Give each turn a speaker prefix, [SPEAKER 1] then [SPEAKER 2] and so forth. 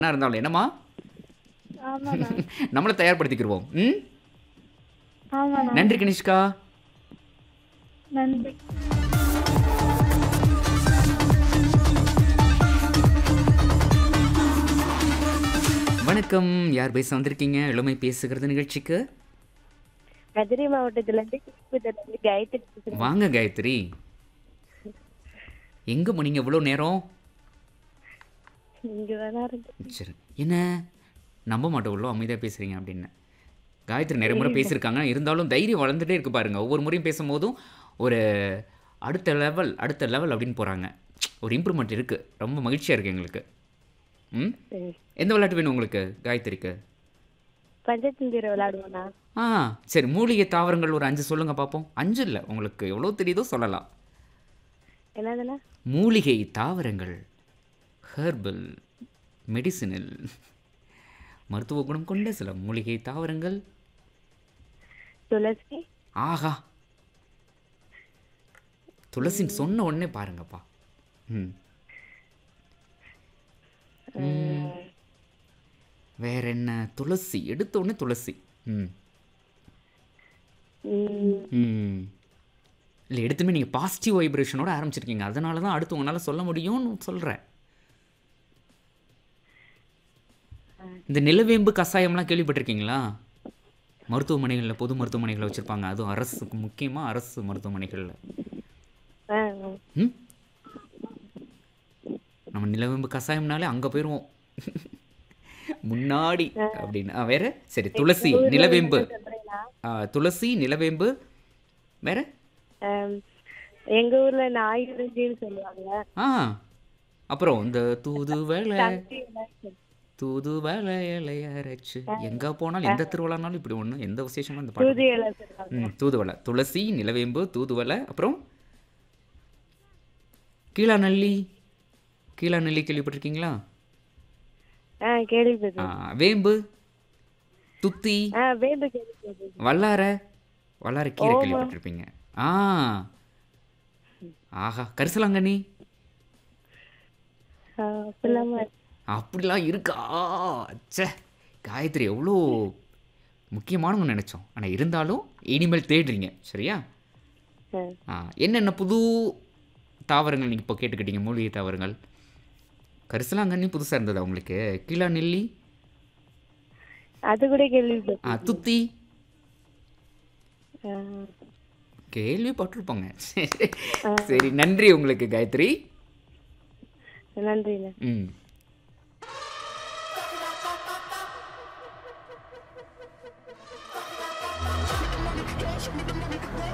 [SPEAKER 1] என்ன இருந்தாலும் என்னம்மா
[SPEAKER 2] ஆமாண்ணா
[SPEAKER 1] நம்மளை தயார்படுத்திக்கிடுவோம் ம்
[SPEAKER 2] ஆமாண்ணா
[SPEAKER 1] நன்றி கனிஷ்கா
[SPEAKER 2] நன்றி
[SPEAKER 1] வணக்கம் யார் பேச வந்திருக்கீங்க இளமை பேசுகிறது நிகழ்ச்சிக்கு
[SPEAKER 2] மதுரை மாவட்டத்துல இருந்து திருப்பதிலிருந்து காயத்ரி பேசுறேன்.
[SPEAKER 1] வாங்க காயத்ரி எங்க போனீங்க இவ்வளோ நேரம்
[SPEAKER 2] இங்க வேணா இருந்து
[SPEAKER 1] சரி என்ன நம்ப மாட்டோம் இவ்வளோ அமைதியாக பேசுகிறீங்க அப்படின்னு காயத்ரி நிறைய முறை பேசியிருக்காங்க இருந்தாலும் தைரியம் வளர்ந்துட்டே இருக்கு பாருங்க ஒவ்வொரு முறையும் பேசும்போதும் ஒரு அடுத்த லெவல் அடுத்த லெவல் அப்படின்னு போகிறாங்க ஒரு இம்ப்ரூவ்மெண்ட் இருக்குது ரொம்ப மகிழ்ச்சியாக இருக்குது எங்களுக்கு ம்
[SPEAKER 2] சரி.
[SPEAKER 1] எந்த விளையாட்டு வேணும் உங்களுக்கு காயத்ரிக்கு
[SPEAKER 2] பஞ்சதந்திர விளையாடுவோண்ணா
[SPEAKER 1] ஆ சரி மூலிகை தாவரங்கள் ஒரு அஞ்சு சொல்லுங்கள் பார்ப்போம் அஞ்சு இல்லை உங்களுக்கு எவ்வளோ தெரியுதோ சொல்லலாம்
[SPEAKER 2] என்னதுண்ணா
[SPEAKER 1] மூலிகை தாவரங்கள் ஹெர்பல் மெடிசினல் மருத்துவ குணம் கொண்ட சில மூலிகை தாவரங்கள்
[SPEAKER 2] துளசி
[SPEAKER 1] ஆஹா துளசின்னு சொன்ன உடனே பாருங்கப்பா ம் ம். வேற என்ன துளசி எடுத்த உடனே துளசி ம்
[SPEAKER 2] ம்,
[SPEAKER 1] ம் இல்லை எடுத்துமே நீங்கள் பாசிட்டிவ் வைப்ரேஷனோட ஆரம்பிச்சிருக்கீங்க அதனால தான் அடுத்து உங்களால் சொல்ல முடியும்னு சொல்கிறேன் இந்த நிலவேம்பு கஷாயம்லாம் கேள்விப்பட்டிருக்கீங்களா மருத்துவமனைகளில் பொது மருத்துவமனைகளில் வச்சுருப்பாங்க அதுவும் அரசுக்கு முக்கியமாக அரசு மருத்துவமனைகளில்
[SPEAKER 2] ஆ, ஆ.
[SPEAKER 1] ம் நம்ம நிலவேம்பு கஷாயம்னாலே அங்கே போயிடுவோம் முன்னாடி அப்படின்னு ஆ, வேற சரி துளசி நிலவேம்பு
[SPEAKER 2] சொல்றேண்ணா.
[SPEAKER 1] ஆ, துளசி நிலவேம்பு வேற
[SPEAKER 2] ஆம், எங்க ஊர்ல இந்த ஆயுர்வேதின்னு சொல்லுவாங்க
[SPEAKER 1] ஆ அப்புறம் இந்த தூது வேலை
[SPEAKER 2] தந்தி எல்லாம் சொல்லு-
[SPEAKER 1] தூது வேலை இலைய அரைச்சு எங்கே போனாலும் எந்த திருவிழானாலும் இப்படி ஒன்று எந்த விசேஷமும் இந்த பாட்டு
[SPEAKER 2] தூதி எல்லாம் சொல்லுவாங்க
[SPEAKER 1] ம் தூதுவளை துளசி நிலவேம்பு தூதுவளை அப்புறம் கீழாநல்லி கீழாநல்லி கேள்விப்பட்டிருக்கீங்களா
[SPEAKER 2] ஆ கேள்விப்பட்டேன்
[SPEAKER 1] ஆ, வேம்பு துத்தி
[SPEAKER 2] ஆ வேம்பு கேள்விப்பட்டேன்
[SPEAKER 1] வல்லார வல்லார கீரை கேள்விப்பட்டிருப்பீங்க ஆ ஆஹா கரிசலாங்கண்ணி
[SPEAKER 2] ஆ, அப்படிலாமா
[SPEAKER 1] அப்படிலாம் இருக்கா ச்சே காயத்ரி எவ்வளோ முக்கியமானவங்க நினச்சோம் ஆனால் இருந்தாலும் இனிமேல் தேடுறீங்க சரியா
[SPEAKER 2] ஆ.
[SPEAKER 1] ஆ என்னென்ன புது தாவரங்கள் நீங்கள் இப்போ கேட்டுக்கிட்டீங்க மூலிகை தாவரங்கள் கரிசலாங்கண்ணி புதுசாக இருந்ததா உங்களுக்கு கீழா நெல்லி
[SPEAKER 2] அது கூட கேள்விப்பட்டேன்
[SPEAKER 1] ஆ துத்தி
[SPEAKER 2] ஆ.
[SPEAKER 1] கேள்விப்பட்டிருப்பாங்க சரி நன்றி உங்களுக்கு காயத்ரி
[SPEAKER 2] நன்றிண்ணா
[SPEAKER 1] ம்